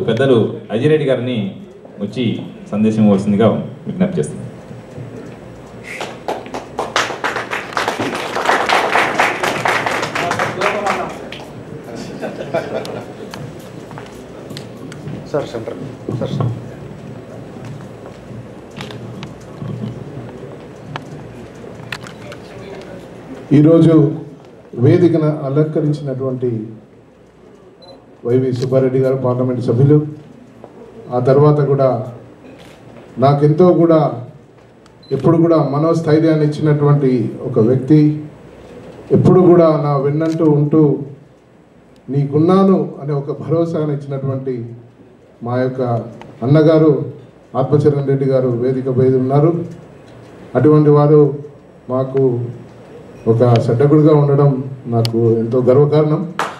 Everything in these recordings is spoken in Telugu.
పెద్దలు అజయ్ రెడ్డి గారిని వచ్చి సందేశం ఇవ్వాల్సిందిగా విజ్ఞప్తి చేస్తున్నాను సార్ సెంటర్ సార్ ఈరోజు వేదికను అలంకరించినటువంటి వైవి సుబ్బారెడ్డి గారు పార్లమెంట్ సభ్యులు ఆ తర్వాత కూడా నాకెంతో కూడా ఎప్పుడు కూడా మనోస్థైర్యాన్ని ఇచ్చినటువంటి ఒక వ్యక్తి ఎప్పుడు కూడా నా వెన్నంటూ ఉంటూ నీకున్నాను అనే ఒక భరోసాను ఇచ్చినటువంటి మా యొక్క అన్నగారు ఆత్మచరణ్ రెడ్డి గారు వేదిక పై ఉన్నారు అటువంటి వారు మాకు ఒక సడ్డకుడిగా ఉండడం నాకు ఎంతో గర్వకారణం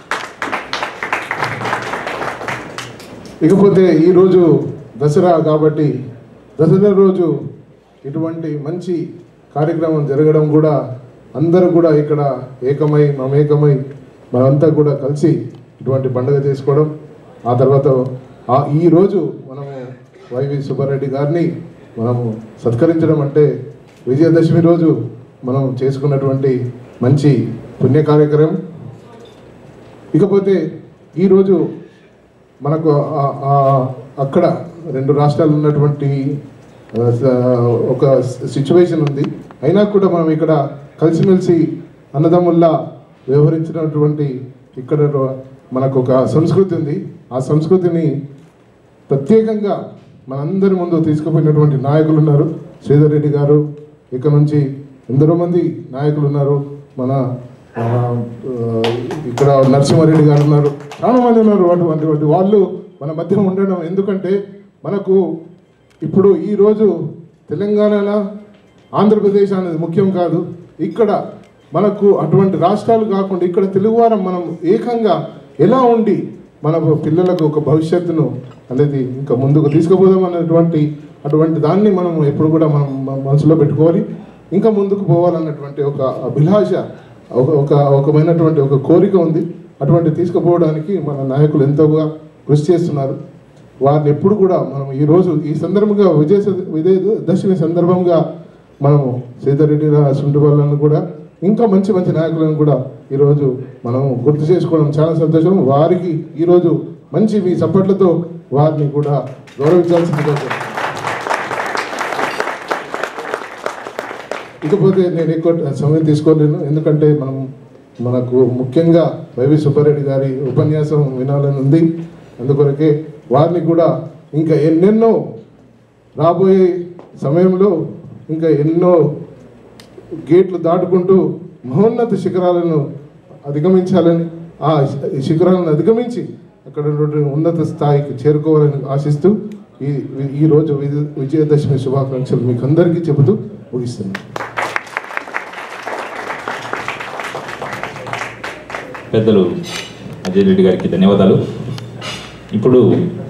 ఇకపోతే ఈరోజు దసరా కాబట్టి దసరా రోజు ఇటువంటి మంచి కార్యక్రమం జరగడం కూడా అందరూ కూడా ఇక్కడ ఏకమై మమేకమై మనమంతా కూడా కలిసి ఇటువంటి పండుగ చేసుకోవడం ఆ తర్వాత ఆ ఈరోజు మనము వైవి సుబ్బారెడ్డి గారిని మనము సత్కరించడం అంటే విజయదశమి రోజు మనం చేసుకున్నటువంటి మంచి పుణ్య కార్యక్రమం ఇకపోతే ఈరోజు మనకు ఆ- ఆ- అక్కడ రెండు రాష్ట్రాలు ఉన్నటువంటి ఆ, స- ఒక సిచ్యువేషన్ ఉంది అయినా కూడా మనం ఇక్కడ కలిసిమెలిసి అన్నదమ్ముల్లా వ్యవహరించినటువంటి ఇక్కడ మనకు ఒక సంస్కృతి ఉంది ఆ సంస్కృతిని ప్రత్యేకంగా మనందరి ముందు తీసుకుపోయినటువంటి నాయకులు ఉన్నారు శ్రీధర్ రెడ్డి గారు ఇక్కడ నుంచి ఎందరో మంది నాయకులు ఉన్నారు మన ఆ, ఆ, ఇక్కడ నరసింహారెడ్డి గారు ఉన్నారు చాలా మంది ఉన్నారు అటువంటి అటువంటి వాళ్ళు మన మధ్య ఉండడం ఎందుకంటే మనకు ఇప్పుడు ఈరోజు తెలంగాణలో ఆంధ్రప్రదేశ్ అనేది ముఖ్యం కాదు ఇక్కడ మనకు అటువంటి రాష్ట్రాలు కాకుండా ఇక్కడ తెలుగువారం మనం ఏకంగా ఎలా ఉండి మన పిల్లలకు ఒక భవిష్యత్తును అనేది ఇంకా ముందుకు తీసుకుపోదాం అనేటువంటి అటువంటి దాన్ని మనం ఎప్పుడు కూడా మనం మ- మనసులో పెట్టుకోవాలి ఇంకా ముందుకు పోవాలన్నటువంటి ఒక అభిలాష ఒక ఒక ఒకమైనటువంటి ఒక కోరిక ఉంది అటువంటి తీసుకుపోవడానికి మన నాయకులు ఎంతోగా కృషి చేస్తున్నారు వారిని ఎప్పుడు కూడా మనం ఈ రోజు ఈ సందర్భంగా విజయ విజయదశమి సందర్భంగా మనము సీతారెడ్డి సుంటి వాళ్ళను కూడా ఇంకా మంచి మంచి నాయకులను కూడా ఈరోజు మనం గుర్తు చేసుకోవడం చాలా సంతోషం వారికి ఈరోజు మంచి మీ సపోర్ట్లతో వారిని కూడా గౌరవించాల్సిందిగా కోరుతున్నాను. ఇకపోతే నేను ఎక్కువ సమయం తీసుకోలేను ఎందుకంటే మనం మనకు ముఖ్యంగా వైవి సుబ్బారెడ్డి గారి ఉపన్యాసం వినాలని ఉంది అందుకొరకే వారిని కూడా ఇంకా ఎన్నెన్నో రాబోయే సమయంలో ఇంకా ఎన్నో గేట్లు దాటుకుంటూ మహోన్నత శిఖరాలను అధిగమించాలని ఆ శిఖరాలను అధిగమించి అక్కడ ఉన్నటువంటి ఉన్నత స్థాయికి చేరుకోవాలని ఆశిస్తూ ఈ ఈ రోజు విజయ- విజయదశమి శుభాకాంక్షలు మీకు అందరికీ చెబుతూ ముగిస్తున్నాను పెద్దలు అజయ్ రెడ్డి గారికి ధన్యవాదాలు ఇప్పుడు